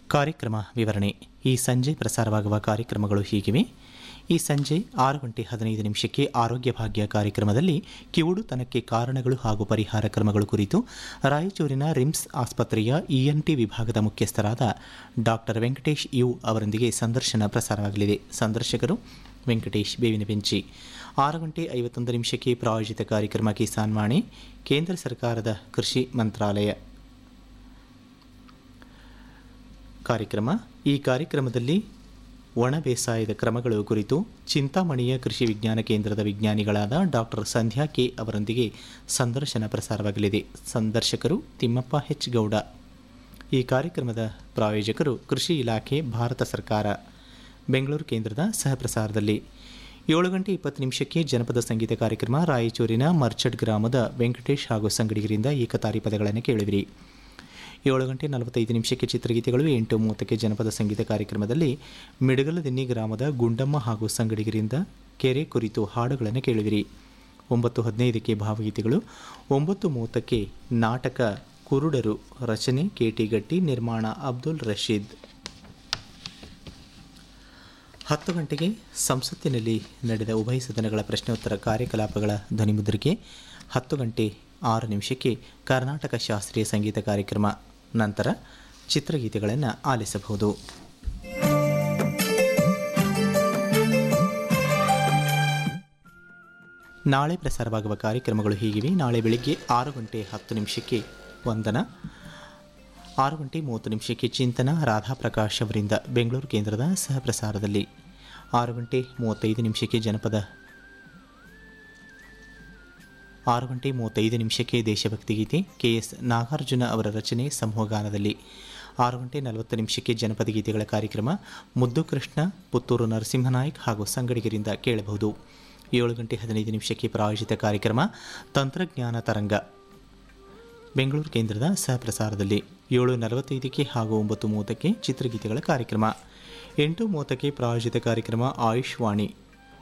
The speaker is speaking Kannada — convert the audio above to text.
ಕಾರ್ಯಕ್ರಮ ವಿವರಣೆ ಈ ಸಂಜೆ ಪ್ರಸಾರವಾಗುವ ಕಾರ್ಯಕ್ರಮಗಳು ಹೀಗಿವೆ ಈ ಸಂಜೆ ಆರು ಗಂಟೆ ಹದಿನೈದು ನಿಮಿಷಕ್ಕೆ ಆರೋಗ್ಯ ಭಾಗ್ಯ ಕಾರ್ಯಕ್ರಮದಲ್ಲಿ ಕಿವುಡುತನಕ್ಕೆ ಕಾರಣಗಳು ಹಾಗೂ ಪರಿಹಾರ ಕ್ರಮಗಳು ಕುರಿತು ರಾಯಚೂರಿನ ರಿಮ್ಸ್ ಆಸ್ಪತ್ರೆಯ ಇಎನ್ಟಿ ವಿಭಾಗದ ಮುಖ್ಯಸ್ಥರಾದ ಡಾಕ್ಟರ್ ವೆಂಕಟೇಶ್ ಯು ಅವರೊಂದಿಗೆ ಸಂದರ್ಶನ ಪ್ರಸಾರವಾಗಲಿದೆ ಸಂದರ್ಶಕರು ವೆಂಕಟೇಶ್ ಬೇವಿನ ಬೆಂಚಿ ಆರು ಗಂಟೆ ಐವತ್ತೊಂದು ನಿಮಿಷಕ್ಕೆ ಪ್ರಾಯೋಜಿತ ಕಾರ್ಯಕ್ರಮ ಕಿಸಾನ್ ವಾಣಿ ಕೇಂದ್ರ ಸರ್ಕಾರದ ಕೃಷಿ ಮಂತ್ರಾಲಯ ಕಾರ್ಯಕ್ರಮ ಈ ಕಾರ್ಯಕ್ರಮದಲ್ಲಿ ಒಣ ಬೇಸಾಯದ ಕ್ರಮಗಳು ಕುರಿತು ಚಿಂತಾಮಣಿಯ ಕೃಷಿ ವಿಜ್ಞಾನ ಕೇಂದ್ರದ ವಿಜ್ಞಾನಿಗಳಾದ ಡಾಕ್ಟರ್ ಸಂಧ್ಯಾ ಕೆ ಅವರೊಂದಿಗೆ ಸಂದರ್ಶನ ಪ್ರಸಾರವಾಗಲಿದೆ ಸಂದರ್ಶಕರು ತಿಮ್ಮಪ್ಪ ಹೆಚ್ ಗೌಡ ಈ ಕಾರ್ಯಕ್ರಮದ ಪ್ರಾಯೋಜಕರು ಕೃಷಿ ಇಲಾಖೆ ಭಾರತ ಸರ್ಕಾರ ಬೆಂಗಳೂರು ಕೇಂದ್ರದ ಸಹಪ್ರಸಾರದಲ್ಲಿ ಏಳು ಗಂಟೆ ಇಪ್ಪತ್ತು ನಿಮಿಷಕ್ಕೆ ಜನಪದ ಸಂಗೀತ ಕಾರ್ಯಕ್ರಮ ರಾಯಚೂರಿನ ಮರ್ಚಡ್ ಗ್ರಾಮದ ವೆಂಕಟೇಶ್ ಹಾಗೂ ಸಂಗಡಿಗರಿಂದ ಏಕತಾರಿ ಪದಗಳನ್ನು ಕೇಳುವಿರಿ ಏಳು ಗಂಟೆ ನಲವತ್ತೈದು ನಿಮಿಷಕ್ಕೆ ಚಿತ್ರಗೀತೆಗಳು ಎಂಟು ಮೂವತ್ತಕ್ಕೆ ಜನಪದ ಸಂಗೀತ ಕಾರ್ಯಕ್ರಮದಲ್ಲಿ ಮಿಡಗಲದಿನ್ನಿ ಗ್ರಾಮದ ಗುಂಡಮ್ಮ ಹಾಗೂ ಸಂಗಡಿಗರಿಂದ ಕೆರೆ ಕುರಿತು ಹಾಡುಗಳನ್ನು ಕೇಳುವಿರಿ ಒಂಬತ್ತು ಹದಿನೈದಕ್ಕೆ ಭಾವಗೀತೆಗಳು ಒಂಬತ್ತು ಮೂವತ್ತಕ್ಕೆ ನಾಟಕ ಕುರುಡರು ರಚನೆ ಕೆಟಿಗಟ್ಟಿ ನಿರ್ಮಾಣ ಅಬ್ದುಲ್ ರಶೀದ್ ಹತ್ತು ಗಂಟೆಗೆ ಸಂಸತ್ತಿನಲ್ಲಿ ನಡೆದ ಉಭಯ ಸದನಗಳ ಪ್ರಶ್ನೋತ್ತರ ಕಾರ್ಯಕಲಾಪಗಳ ಧ್ವನಿಮುದ್ರಿಕೆ ಹತ್ತು ಗಂಟೆ ಆರು ನಿಮಿಷಕ್ಕೆ ಕರ್ನಾಟಕ ಶಾಸ್ತ್ರೀಯ ಸಂಗೀತ ಕಾರ್ಯಕ್ರಮ ನಂತರ ಚಿತ್ರಗೀತೆಗಳನ್ನು ಆಲಿಸಬಹುದು ನಾಳೆ ಪ್ರಸಾರವಾಗುವ ಕಾರ್ಯಕ್ರಮಗಳು ಹೀಗಿವೆ ನಾಳೆ ಬೆಳಿಗ್ಗೆ ಆರು ಗಂಟೆ ಹತ್ತು ನಿಮಿಷಕ್ಕೆ ವಂದನ ಆರು ಗಂಟೆ ಮೂವತ್ತು ನಿಮಿಷಕ್ಕೆ ಚಿಂತನ ರಾಧಾಪ್ರಕಾಶ್ ಅವರಿಂದ ಬೆಂಗಳೂರು ಕೇಂದ್ರದ ಸಹಪ್ರಸಾರದಲ್ಲಿ ಆರು ಗಂಟೆ ಮೂವತ್ತೈದು ನಿಮಿಷಕ್ಕೆ ಜನಪದ ಆರು ಗಂಟೆ ಮೂವತ್ತೈದು ನಿಮಿಷಕ್ಕೆ ದೇಶಭಕ್ತಿ ಗೀತೆ ಕೆ ಎಸ್ ನಾಗಾರ್ಜುನ ಅವರ ರಚನೆ ಸಮೂಹಗಾನದಲ್ಲಿ ಆರು ಗಂಟೆ ನಲವತ್ತು ನಿಮಿಷಕ್ಕೆ ಜನಪದ ಗೀತೆಗಳ ಕಾರ್ಯಕ್ರಮ ಮುದ್ದು ಕೃಷ್ಣ ಪುತ್ತೂರು ನರಸಿಂಹನಾಯ್ಕ್ ಹಾಗೂ ಸಂಗಡಿಗರಿಂದ ಕೇಳಬಹುದು ಏಳು ಗಂಟೆ ಹದಿನೈದು ನಿಮಿಷಕ್ಕೆ ಪ್ರಾಯೋಜಿತ ಕಾರ್ಯಕ್ರಮ ತಂತ್ರಜ್ಞಾನ ತರಂಗ ಬೆಂಗಳೂರು ಕೇಂದ್ರದ ಸಹಪ್ರಸಾರದಲ್ಲಿ ಏಳು ನಲವತ್ತೈದಕ್ಕೆ ಹಾಗೂ ಒಂಬತ್ತು ಮೂವತ್ತಕ್ಕೆ ಚಿತ್ರಗೀತೆಗಳ ಕಾರ್ಯಕ್ರಮ ಎಂಟು ಮೂವತ್ತಕ್ಕೆ ಪ್ರಾಯೋಜಿತ ಕಾರ್ಯಕ್ರಮ ಆಯುಷ್ ವಾಣಿ